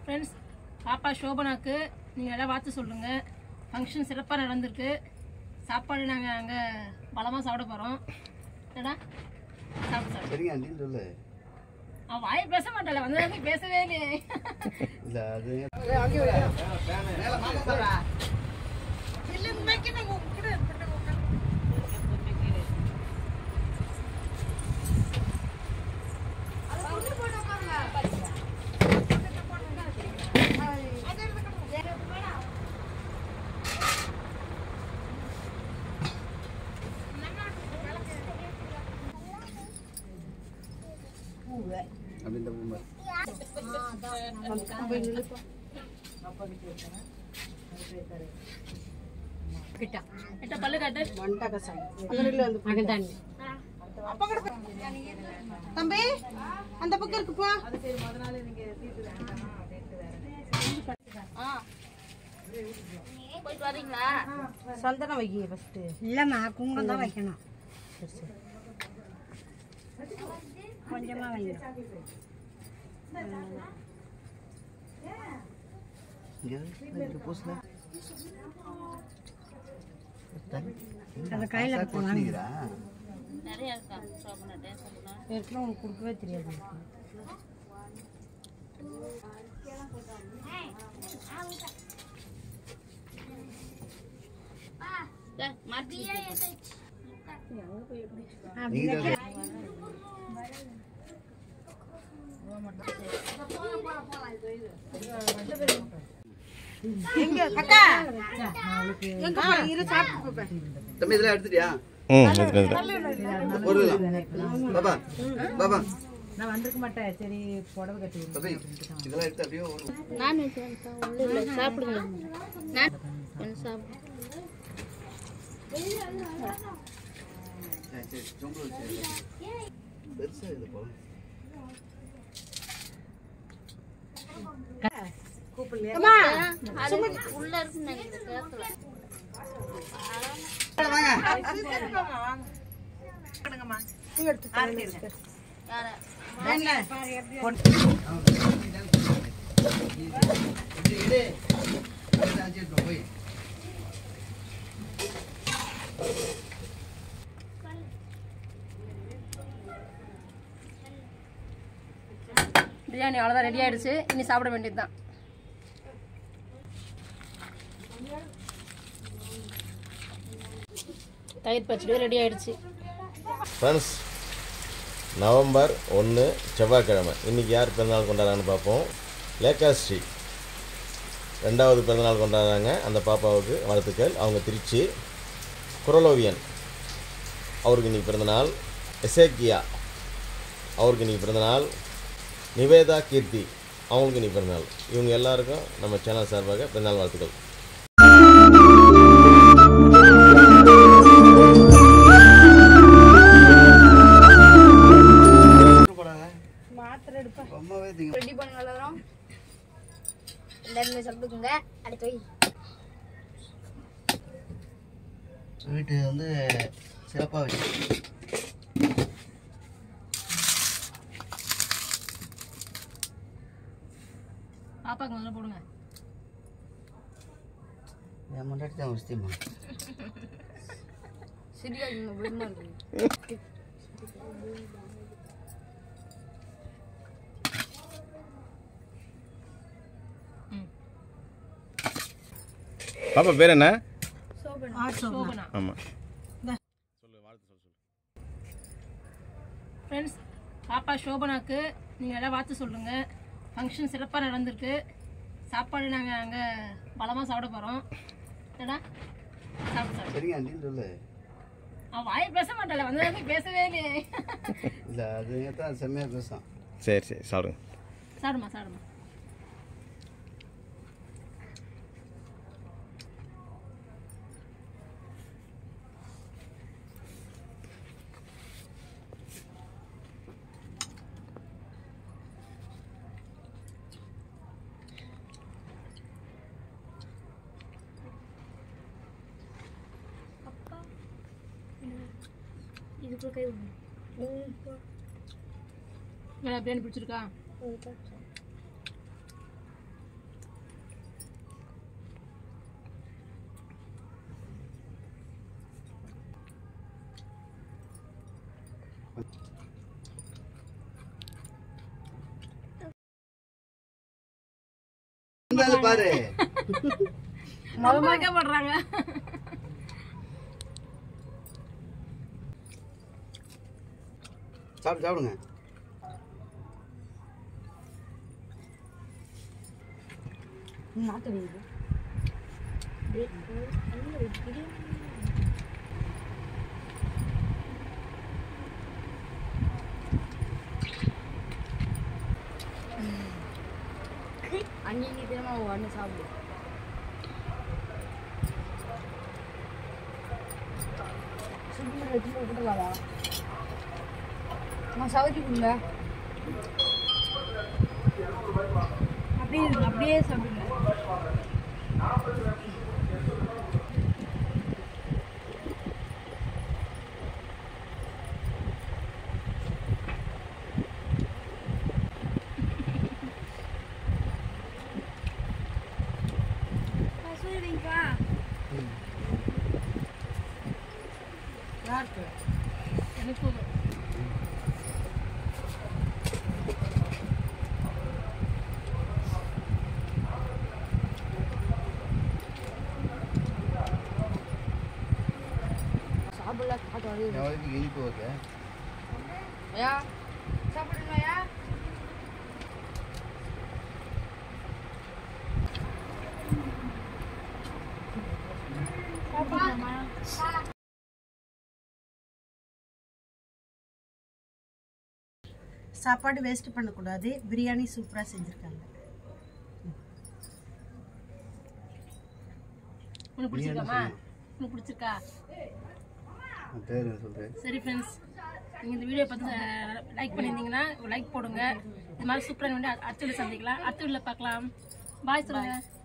friends பாப்பா சோபனாக்கு நீங்கள் எல்லாம் பார்த்து சொல்லுங்கள் ஃபங்க்ஷன் சிறப்பாக நடந்திருக்கு சாப்பாடு நாங்கள் அங்கே பலமாக சாப்பிட போகிறோம் என்னடா சாப்பிட்டு சாப்பிடு சரிங்க ஆண்டின்னு சொல்லு அவன் வாயை பேச மாட்டாள வந்ததுக்கு பேசவே இல்லையே இல்லை அது அப்படி இந்த பூம்பா கிட்ட பல்லு காட்டு தம்பி அந்த பக்கம் இருக்குப்பா போயிட்டு வரீங்களா சந்தனம் வைக்கிங்க ஃபர்ஸ்ட் இல்லம்மா குங்குமம் தான் வைக்கணும் கொஞ்சமா வைங்க இங்கே இங்கே பூசல அதை கையில கொட்டிக்கிறா நிறைய இருக்கா சோபனா டான்ஸ் பண்ணலாம் ஏற்கனவே உங்களுக்கு கொடுக்கவே தெரியாது நீங்கள் எங்க அக்கா எங்க போற இரு சாப்பிட்டு போப்பேன் தம்பி இதெல்லாம் எடுத்துட்டியா ம் எடுத்துக்கிறேன் ஒரு பாபா பாபா நான் வந்திருக்க மாட்டேன் சரி புடவை கட்டி தம்பி இதெல்லாம் எடுத்து அப்படியே ஒரு நான் இல்லை சாப்பிடுங்க நான் என்ன சாப்பிடு சரி சரி சொம்பு வச்சு பெருசாக இது போல உள்ள இருக்குன்னு நினைக்கிறேன் போய் பிரியாணி அவ்வளோதான் ரெடி ஆயிடுச்சு இனி சாப்பிட வேண்டியது தான் தயிர் பச்சடி ரெடி ஆயிடுச்சு ஃப்ரெண்ட்ஸ் நவம்பர் ஒன்று செவ்வாய்க்கிழமை இன்றைக்கி யார் பிறந்தநாள் கொண்டாடுறான்னு பார்ப்போம் லேக்காஸ்ரீ ரெண்டாவது பிறந்தநாள் கொண்டாடுறாங்க அந்த பாப்பாவுக்கு வாழ்த்துக்கள் அவங்க திருச்சி குரலோவியன் அவருக்கு இன்றைக்கி பிறந்தநாள் எசேக்கியா அவருக்கு இன்றைக்கி பிறந்தநாள் நிவேதா கீர்த்தி அவங்களுக்கு இன்றைக்கி பிறந்தநாள் இவங்க எல்லாருக்கும் நம்ம சேனல் சார்பாக பிறந்தநாள் வாழ்த்துக்கள் போடாத மாத்திரை எடுப்பா ரொம்பவே திங்க ரெடி பண்ணுங்க எல்லாரும் எல்லாருமே சாப்பிட்டுக்குங்க அடுத்து வை வீட்டு வந்து சிறப்பாக வச்சு பாப்பாக்கு முதல்ல போடுங்க என் முன்னாடி தான் வசதிமா சரியா விடுமா இருக்கு பாப்பா பேர் என்ன சோபனா ஆமாம் ஃப்ரெண்ட்ஸ் பாப்பா சோபனாக்கு நீங்கள் எல்லாம் பார்த்து சொல்லுங்கள் ஃபங்க்ஷன் சிறப்பாக நடந்திருக்கு சாப்பாடு நாங்கள் அங்கே பலமாக சாப்பிட போகிறோம் என்னடா சாப்பிட்டு சாப்பிடு சரிங்க ஆண்டின்னு சொல்லு அவன் வாயை பேச மாட்டாள வந்ததுக்கு பேசவே இல்லையே இல்லை அது தான் செம்மையாக பேசும் சரி சரி சாப்பிடுங்க சாப்பிடுமா சாப்பிடுமா இதுக்குள்ள கை விடுங்க நல்லா பிரியாணி பிடிச்சிருக்கா இருந்தாலும் பாரு ரொம்ப வைக்கப்படுறாங்க சாப்பிடு சாப்பிடுங்க நாட்டு வீடு அன்னைக்கு திரும்ப ஒன்று சாப்பிடு சுடுமணி வச்சு விட்டுலாமா நான் சவுதி கொடுங்க அப்படியே இருக்கு, அப்படியே சாப்பிடுங்க சொல்லுவீங்களா யாருக்கு எனக்கு போதும் சாப்பிடல காட்டு வருது என் வரைக்கும் இனிப்பு ஓகே ஐயா சாப்பிடுங்கய்யா சாப்பாடு வேஸ்ட் பண்ணக்கூடாது பிரியாணி சூப்பராக செஞ்சுருக்காங்க உனக்கு பிடிச்சிருக்காமா உனக்கு பிடிச்சிருக்கா பேர் சொல்கிறேன் சரி ஃப்ரெண்ட்ஸ் நீங்கள் இந்த வீடியோ பார்த்து லைக் பண்ணியிருந்தீங்கன்னா லைக் போடுங்க இது மாதிரி சூப்பரான வீடியோ அடுத்த வீடியோ சந்திக்கலாம் அடுத்த வீடியோவில் பார்க்கலாம் பாய் சொல்லுங்கள்